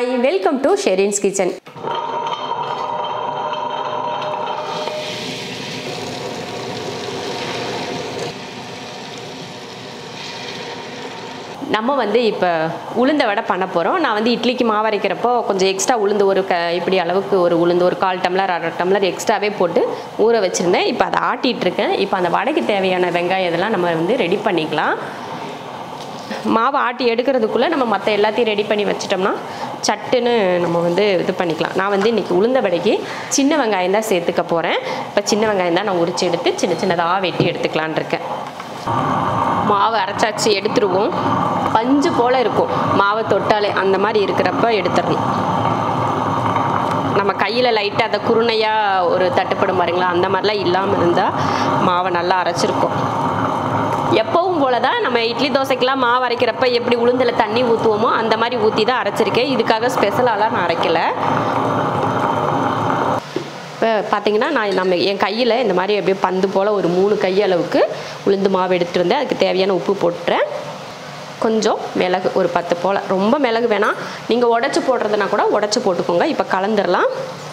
hi welcome to Sherin's kitchen நம்ம வந்து இப்போ உளுந்த வடை பண்ண போகிறோம் நான் வந்து இட்லிக்கு மாவு அரைக்கிறப்போ கொஞ்சம் எக்ஸ்ட்ரா உளுந்து ஒரு க இப்படி அளவுக்கு ஒரு உளுந்து ஒரு கால் டம்ளர் அரை டம்ளர் எக்ஸ்ட்ராவே போட்டு ஊற வச்சுருந்தேன் இப்போ அதை ஆட்டிகிட்டு இருக்கேன் இப்போ அந்த வடைக்கு தேவையான வெங்காயம் இதெல்லாம் நம்ம வந்து ரெடி பண்ணிக்கலாம் மாவு ஆட்டி எடுக்கிறதுக்குள்ளே நம்ம மற்ற எல்லாத்தையும் ரெடி பண்ணி வச்சிட்டோம்னா சட்டுன்னு நம்ம வந்து இது பண்ணிக்கலாம் நான் வந்து இன்றைக்கி உளுந்த வடைக்கு சின்ன வெங்காயம் தான் சேர்த்துக்க போகிறேன் இப்போ சின்ன வெங்காயம் தான் நான் உரிச்சு எடுத்து சின்ன சின்னதாக வெட்டி எடுத்துக்கலான் இருக்கேன் மாவு அரைச்சாச்சு எடுத்துருவோம் பஞ்சு போல் இருக்கும் மாவை தொட்டாலே அந்த மாதிரி இருக்கிறப்ப எடுத்துடணும் நம்ம கையில் லைட்டாக அதை குருணையாக ஒரு தட்டுப்படும் பாருங்களா அந்த மாதிரிலாம் இல்லாமல் இருந்தால் மாவை நல்லா அரைச்சிருக்கோம் எப்பவும் போல தான் நம்ம இட்லி தோசைக்கெலாம் மாவு அரைக்கிறப்ப எப்படி உளுந்தில் தண்ணி ஊற்றுவோமோ அந்த மாதிரி ஊற்றி தான் அரைச்சிருக்கேன் இதுக்காக ஸ்பெஷலாலாம் நான் அரைக்கலை இப்போ பார்த்தீங்கன்னா நான் நம்ம என் கையில் இந்த மாதிரி அப்படியே பந்து போல் ஒரு மூணு கை அளவுக்கு உளுந்து மாவு எடுத்துட்டு வந்தேன் அதுக்கு தேவையான உப்பு போட்டுறேன் கொஞ்சம் மிளகு ஒரு பத்து போல் ரொம்ப மிளகு வேணாம் நீங்கள் உடச்சி போடுறதுனா கூட உடச்சி போட்டுக்கோங்க இப்போ கலந்துடலாம்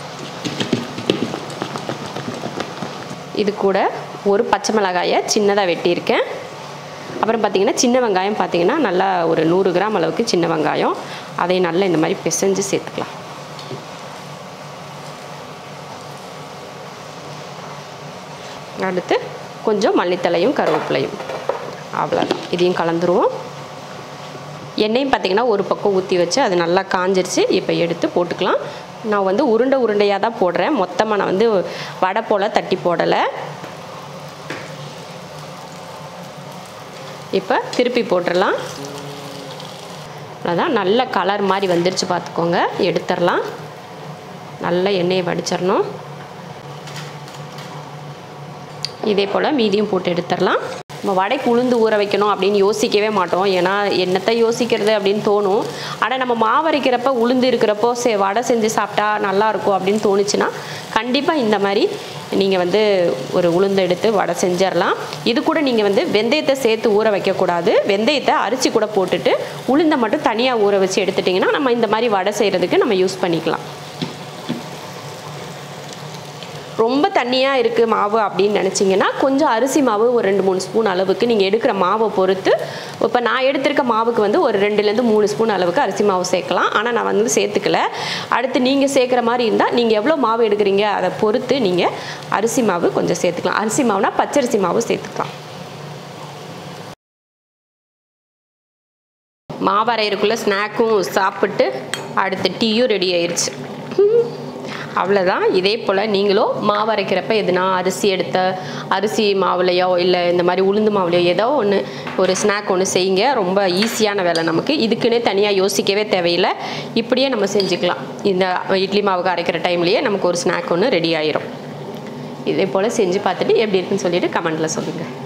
இது கூட ஒரு பச்சை மிளகாயை சின்னதாக வெட்டியிருக்கேன் அப்புறம் பார்த்தீங்கன்னா சின்ன வெங்காயம் பார்த்தீங்கன்னா நல்லா ஒரு நூறு கிராம் அளவுக்கு சின்ன வெங்காயம் அதை நல்லா இந்த மாதிரி பிசைஞ்சு சேர்த்துக்கலாம் அடுத்து கொஞ்சம் மல்லித்தலையும் கருவேப்பிலையும் அவ்வளோதான் இதையும் கலந்துருவோம் எண்ணெயும் பார்த்தீங்கன்னா ஒரு பக்கம் ஊற்றி வச்சு அது நல்லா காஞ்சிருச்சு இப்போ எடுத்து போட்டுக்கலாம் நான் வந்து உருண்டை உருண்டையாக தான் போடுறேன் மொத்தமாக நான் வந்து வடை போல் தட்டி போடலை இப்போ திருப்பி போட்டுடலாம் அவ்வளோதான் நல்ல கலர் மாதிரி வந்துருச்சு பார்த்துக்கோங்க எடுத்துடலாம் நல்ல எண்ணெயை வடிச்சிடணும் இதே போல் மீதியும் போட்டு எடுத்துடலாம் நம்ம வடைக்கு உளுந்து ஊற வைக்கணும் அப்படின்னு யோசிக்கவே மாட்டோம் ஏன்னா என்னத்தை யோசிக்கிறது அப்படின்னு தோணும் ஆனால் நம்ம மாவரைக்கிறப்ப உளுந்து இருக்கிறப்போ சே வடை செஞ்சு சாப்பிட்டா நல்லாயிருக்கும் அப்படின்னு தோணுச்சுன்னா கண்டிப்பாக இந்த மாதிரி நீங்கள் வந்து ஒரு உளுந்து எடுத்து வடை செஞ்சிடலாம் இது கூட நீங்கள் வந்து வெந்தயத்தை சேர்த்து ஊற வைக்கக்கூடாது வெந்தயத்தை அரிசி கூட போட்டுட்டு உளுந்தை மட்டும் தனியாக ஊற வச்சு எடுத்துட்டிங்கன்னா நம்ம இந்த மாதிரி வடை செய்கிறதுக்கு நம்ம யூஸ் பண்ணிக்கலாம் ரொம்ப தண்ணியாக இருக்குது மாவு அப்படின்னு நினச்சிங்கன்னா கொஞ்சம் அரிசி மாவு ஒரு ரெண்டு மூணு ஸ்பூன் அளவுக்கு நீங்கள் எடுக்கிற மாவை பொறுத்து இப்போ நான் எடுத்திருக்க மாவுக்கு வந்து ஒரு ரெண்டுலேருந்து மூணு ஸ்பூன் அளவுக்கு அரிசி மாவு சேர்க்கலாம் ஆனால் நான் வந்து சேர்த்துக்கல அடுத்து நீங்கள் சேர்க்குற மாதிரி இருந்தால் நீங்கள் எவ்வளோ மாவு எடுக்கிறீங்க அதை பொறுத்து நீங்கள் அரிசி மாவு கொஞ்சம் சேர்த்துக்கலாம் அரிசி மாவுனா பச்சரிசி மாவு சேர்த்துக்கலாம் மாவரையருக்குள்ளே ஸ்நாக்கும் சாப்பிட்டு அடுத்து டீயும் ரெடி ஆயிடுச்சு அவ்வளோதான் இதே போல் நீங்களும் மாவு அரைக்கிறப்ப எதுனா அரிசி எடுத்த அரிசி மாவுலையோ இல்லை இந்த மாதிரி உளுந்து மாவுலையோ ஏதோ ஒன்று ஒரு ஸ்நாக் ஒன்று செய்யுங்க ரொம்ப ஈஸியான வேலை நமக்கு இதுக்குன்னே தனியாக யோசிக்கவே தேவையில்லை இப்படியே நம்ம செஞ்சுக்கலாம் இந்த இட்லி மாவுக்கு அரைக்கிற டைம்லேயே நமக்கு ஒரு ஸ்நாக் ஒன்று ரெடி ஆயிரும் இதே போல் செஞ்சு பார்த்துட்டு எப்படி இருக்குன்னு சொல்லிட்டு கமெண்ட்டில் சொல்லுங்கள்